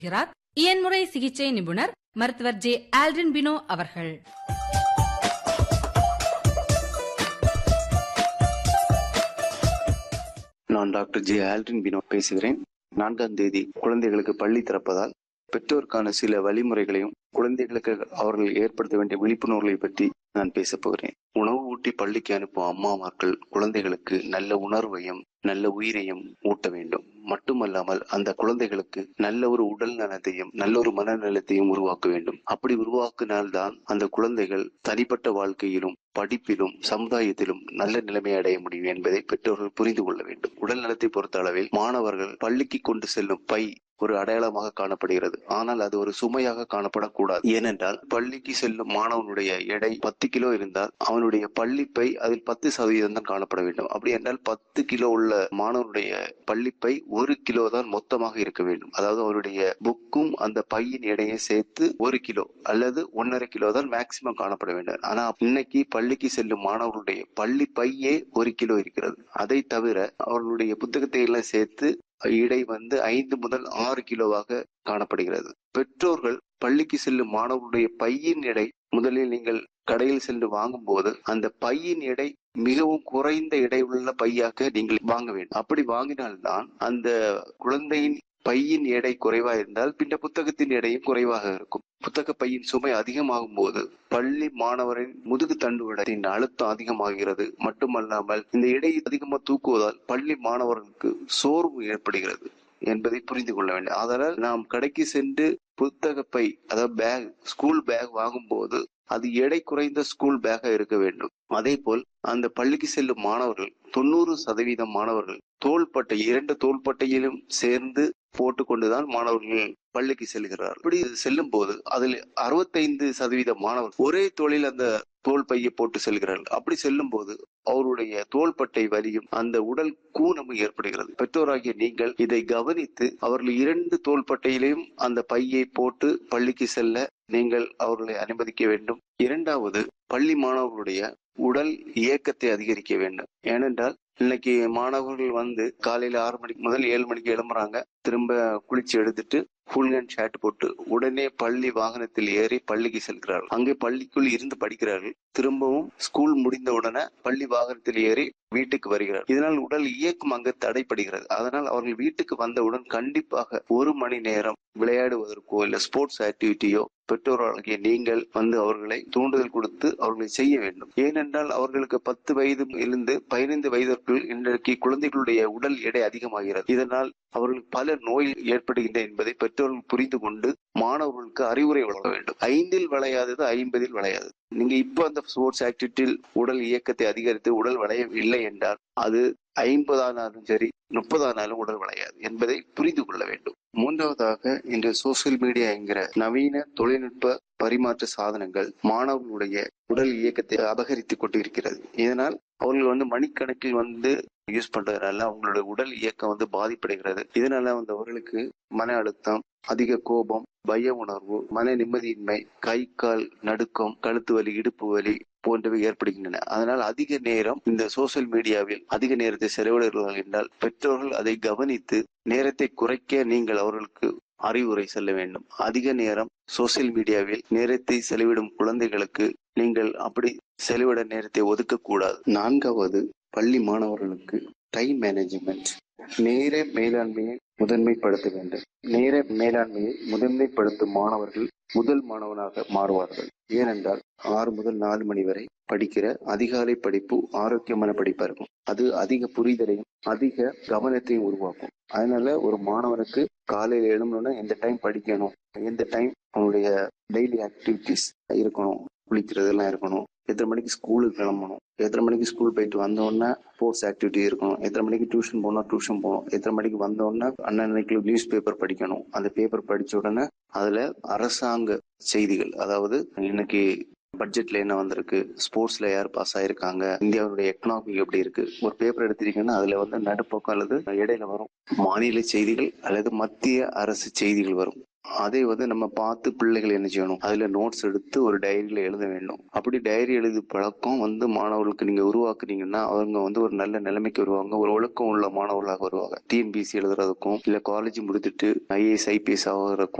இருக்கிறார் இயன்முறை சிகிச்சை நிபுணர் மருத்துவர் ஜே ஆல்ரின் பினோ அவர்கள் நான் டாக்டர் ஜே ஆல்டின் பினோ பேசுகிறேன் நான்காம் தேதி குழந்தைகளுக்கு பள்ளி திறப்பதால் பெற்றோருக்கான சில வழிமுறைகளையும் குழந்தைகளுக்கு அவர்கள் ஏற்படுத்த வேண்டிய விழிப்புணர்வுகளை பற்றி நான் பேச போகிறேன் உணவு ஊட்டி பள்ளிக்கு அனுப்பும் அம்மாமார்கள் குழந்தைகளுக்கு நல்ல உணர்வையும் நல்ல உயிரையும் ஊட்ட வேண்டும் மட்டுமல்லாமல் அந்த குழந்தைகளுக்கு நல்ல ஒரு உடல் நலத்தையும் நல்ல ஒரு மனநலத்தையும் உருவாக்க வேண்டும் அப்படி உருவாக்கினால்தான் அந்த குழந்தைகள் தனிப்பட்ட வாழ்க்கையிலும் படிப்பிலும் சமுதாயத்திலும் நல்ல நிலைமை அடைய முடியும் என்பதை பெற்றோர்கள் புரிந்து கொள்ள வேண்டும் உடல் நலத்தை பொறுத்த அளவில் மாணவர்கள் பள்ளிக்கு கொண்டு செல்லும் பை ஒரு அடையாளமாக காணப்படுகிறது ஆனால் அது ஒரு சுமையாக காணப்படக்கூடாது ஏனென்றால் பள்ளிக்கு செல்லும் மாணவனுடைய எடை பத்து கிலோ இருந்தால் அவனுடைய பள்ளிப்பை அதில் பத்து சதவீதம் தான் காணப்பட வேண்டும் அப்படி என்றால் பத்து கிலோ உள்ள மாணவனுடைய பள்ளிப்பை ஒரு கிலோ தான் மொத்தமாக இருக்க வேண்டும் அதாவது அவருடைய புக்கும் அந்த பையின் எடையை சேர்த்து ஒரு கிலோ அல்லது ஒன்னரை கிலோ தான் மேக்சிமம் காணப்பட வேண்டும் ஆனா இன்னைக்கு பள்ளிக்கு செல்லும் மாணவர்களுடைய பள்ளி பையே ஒரு கிலோ இருக்கிறது அதை தவிர அவர்களுடைய புத்தகத்தை எல்லாம் சேர்த்து இடை வந்து ஐந்து முதல் ஆறு கிலோவாக காணப்படுகிறது பெற்றோர்கள் பள்ளிக்கு செல்லும் மாணவர்களுடைய பையின் எடை முதலில் நீங்கள் கடையில் சென்று வாங்கும் போது அந்த பையின் எடை மிகவும் குறைந்த எடை உள்ள பையாக நீங்கள் வாங்க வேண்டும் அப்படி வாங்கினால்தான் அந்த குழந்தையின் பையின் எடை குறைவா இருந்தால் பின்ன புத்தகத்தின் எடையும் குறைவாக இருக்கும் புத்தக பையின் சுமை அதிகமாகும் போது பள்ளி மாணவரின் முதுகு தண்டுவடத்தின் அழுத்தம் அதிகமாகிறது மட்டுமல்லாமல் இந்த எடை அதிகமாக தூக்குவதால் பள்ளி மாணவர்களுக்கு சோர்வு ஏற்படுகிறது என்பதை புரிந்து கொள்ள வேண்டும் அதனால் நாம் கடைக்கு சென்று புத்தக பை அதாவது பேக் ஸ்கூல் பேக் வாங்கும் போது அது எடை குறைந்த ஸ்கூல் பேக்கா இருக்க வேண்டும் அதே போல் அந்த பள்ளிக்கு செல்லும் மாணவர்கள் தொண்ணூறு சதவீதம் மாணவர்கள் தோள்பட்டை இரண்டு தோள்பட்டையிலும் சேர்ந்து போட்டுக்கொண்டுதான் மாணவர்கள் பள்ளிக்கு செல்கிறார் இப்படி செல்லும் போது அதில் அறுபத்தைந்து சதவீத மாணவர் ஒரே தோளில் அந்த தோல் பையை போட்டு செல்கிறார்கள் அப்படி செல்லும் போது அவருடைய தோள்பட்டை வலியும் அந்த உடல் கூனமும் ஏற்படுகிறது பெற்றோராகிய நீங்கள் இதை கவனித்து அவர்கள் இரண்டு தோள்பட்டையிலையும் அந்த பையை போட்டு பள்ளிக்கு செல்ல நீங்கள் அவர்களை அனுமதிக்க வேண்டும் இரண்டாவது பள்ளி மாணவர்களுடைய உடல் இயக்கத்தை அதிகரிக்க வேண்டும் ஏனென்றால் இன்னைக்கு மாணவர்கள் வந்து காலையில ஆறு மணிக்கு முதல் ஏழு மணிக்கு எழும்புறாங்க திரும்ப குளிச்சு எடுத்துட்டு ஃபுல் ஹேண்ட் ஷர்ட் போட்டு உடனே பள்ளி வாகனத்தில் ஏறி பள்ளிக்கு செல்கிறார்கள் அங்கே பள்ளிக்குள் இருந்து படிக்கிறார்கள் திரும்பவும் ஸ்கூல் முடிந்த உடனே பள்ளி வாகனத்தில் ஏறி வீட்டுக்கு வருகிறார் இதனால் உடல் இயக்கம் அங்கு தடைப்படுகிறது அதனால் அவர்கள் வீட்டுக்கு வந்தவுடன் கண்டிப்பாக ஒரு மணி நேரம் விளையாடுவதற்கோ இல்ல ஸ்போர்ட்ஸ் ஆக்டிவிட்டியோ பெற்றோர்களாகிய நீங்கள் வந்து அவர்களை தூண்டுதல் கொடுத்து அவர்களை செய்ய வேண்டும் ஏனென்றால் அவர்களுக்கு பத்து வயது இருந்து பதினைந்து வயதிற்குள் இன்றைக்கு குழந்தைகளுடைய உடல் எடை அதிகமாகிறது இதனால் அவர்களுக்கு பல நோய் ஏற்படுகின்றன என்பதை பெற்றோர்கள் புரிந்து கொண்டு மாணவர்களுக்கு அறிவுரை வழங்க வேண்டும் ஐந்தில் விளையாதது ஐம்பதில் விளையாது நீங்க இப்ப அந்த ஸ்போர்ட்ஸ் ஆக்டிவிட்டியில் உடல் இயக்கத்தை அதிகரித்து உடல் விளைய இல்லை என்றால் அது ஐம்பதானாலும் சரி முப்பதானாலும் உடல் விளையாது என்பதை புரிந்து கொள்ள வேண்டும் மூன்றாவதாக இன்று சோசியல் மீடியா என்கிற நவீன தொழில்நுட்ப பரிமாற்ற சாதனங்கள் மாணவர்களுடைய உடல் இயக்கத்தை அபகரித்துக் கொண்டிருக்கிறது இதனால் அவர்கள் வந்து மணிக்கணக்கில் வந்து யூஸ் பண்றதுனால அவங்களுடைய உடல் இயக்கம் வந்து பாதிப்படைகிறது இதனால வந்து அவர்களுக்கு மன அழுத்தம் அதிக கோபம் பய உணர்வு மன நிம்மதியின்மை கை கால் நடுக்கம் கழுத்து வலி இடுப்பு வலி போன்றவை ஏற்படுகின்றன அதனால் அதிக நேரம் இந்த சோசியல் மீடியாவில் அதிக நேரத்தை செலவிடுகிறார்கள் என்றால் பெற்றோர்கள் அதை கவனித்து நேரத்தை குறைக்க நீங்கள் அவர்களுக்கு அறிவுரை செல்ல வேண்டும் அதிக நேரம் சோசியல் மீடியாவில் நேரத்தை செலவிடும் குழந்தைகளுக்கு நீங்கள் அப்படி செலவிட நேரத்தை ஒதுக்கக்கூடாது நான்காவது பள்ளி மாணவர்களுக்கு டைம் மேனேஜ்மெண்ட் நேர மேலாண்மையை முதன்மைப்படுத்த வேண்டும் நேர மேலாண்மையை முதன்மைப்படுத்தும் மாணவர்கள் முதல் மாணவனாக மாறுவார்கள் ஏனென்றால் ஆறு முதல் நாலு மணி வரை படிக்கிற அதிகாலை படிப்பு ஆரோக்கியமான படிப்பா இருக்கும் அது அதிக புரிதலையும் அதிக கவனத்தையும் உருவாக்கும் அதனால ஒரு மாணவனுக்கு காலையில எழுந்தோன்னா எந்த டைம் படிக்கணும் எந்த டைம் அவனுடைய டெய்லி ஆக்டிவிட்டிஸ் இருக்கணும் குளிக்கிறதெல்லாம் இருக்கணும் எத்தனை மணிக்கு ஸ்கூலுக்கு கிளம்பணும் எத்தனை மணிக்கு ஸ்கூல் போயிட்டு வந்தோடனே ஸ்போர்ட்ஸ் ஆக்டிவிட்டி இருக்கணும் எத்தனை மணிக்கு டியூஷன் போகணும் டியூஷன் போகணும் எத்தனை மணிக்கு வந்தோடனே அன்னன்னைக்கு நியூஸ் பேப்பர் படிக்கணும் அந்த பேப்பர் படிச்ச உடனே அதுல அரசாங்க செய்திகள் அதாவது இன்னைக்கு பட்ஜெட்ல என்ன வந்திருக்கு ஸ்போர்ட்ஸ்ல யார் பாஸ் ஆயிருக்காங்க இந்தியாவுடைய எக்கனாமி எப்படி இருக்கு ஒரு பேப்பர் எடுத்திருக்கீங்கன்னா அதுல வந்து நடுப்பக்கம் அல்லது இடையில வரும் மாநில செய்திகள் அல்லது மத்திய அரசு செய்திகள் வரும் அதை வந்து நம்ம பார்த்து பிள்ளைகள் என்ன செய்யணும் அதுல நோட்ஸ் எடுத்து ஒரு டைரியில எழுத வேண்டும் அப்படி டைரி எழுதி பழக்கம் வந்து மாணவர்களுக்கு நீங்க உருவாக்குனீங்கன்னா அவங்க வந்து ஒரு நல்ல நிலைமைக்கு வருவாங்க ஒரு ஒழுக்கம் உள்ள மாணவர்களாக வருவாங்க டிஎன்பிசி எழுதுறதுக்கும் இல்ல காலேஜ் முடித்துட்டு ஐஏஎஸ் ஐபிஎஸ் ஆகிறதுக்கும்